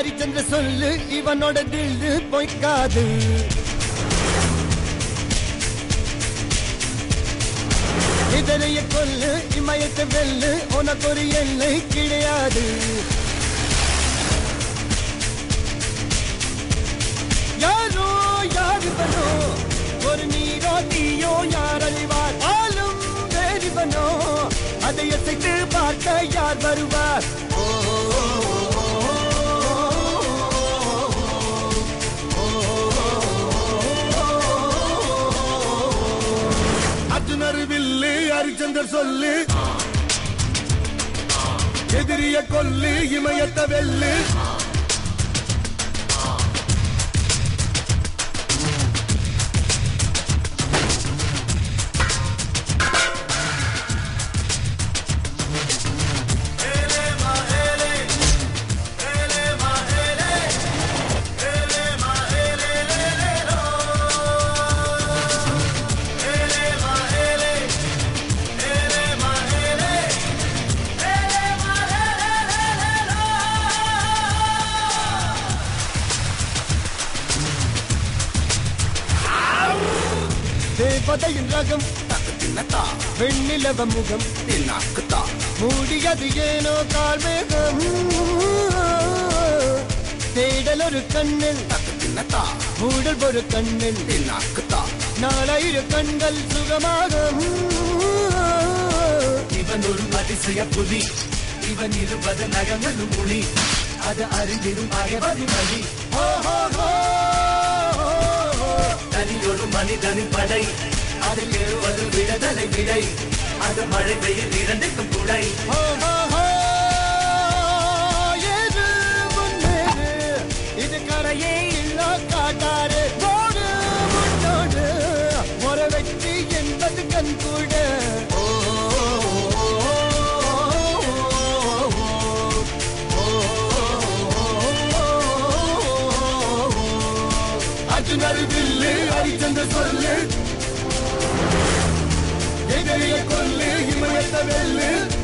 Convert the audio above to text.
ஹரிச்சந்திர சொல்லு இவனோட தில்லு பொய்க்காது இதனைய கொல்லு இமயத்தை வெல்லு உனக்கு ஒரு எல்லை கிடையாது யாரோ யாருவனோ ஒரு நீரோ தீயோ யார் அழிவார் ஆளும் வேறிவனோ அதை அசைத்து பார்க்க யார் வருவார் அர்ஜுனர் வில்லு ஹரிச்சந்தர் சொல்லு எதிரிய கொல்லு இமயத்த வெல்லு தேவதையின் ரகம் வெண்ணிலவ முகம் மூடியது ஏனோ கால்மேகம் தேடல் ஒரு கண்ணில் மூடல் ஒரு கண்ணில் நாலாயிரம் கண்கள் சுகமாக இவன் ஒரு அதிசய புலி இவன் இருபது நகங்களும் புலி அது அறிந்திடும் அகைவரும் வழி தனி ஒரு மனிதனின் படை அதில் எழுவது விடுதலை விடை அது மழை வெயில் இரண்டுக்கும் துணை ஏது முன்னேறு இது கரையே இல்ல காட்டாரு ஓடு முன்னோடு ஒரு வெற்றி என்பது கண் கூட அர்ஜுனர் வில்லு ஹரிச்சந்தர் சொல்லு எதிரிய கொல்லு இமயத்த வெல்லு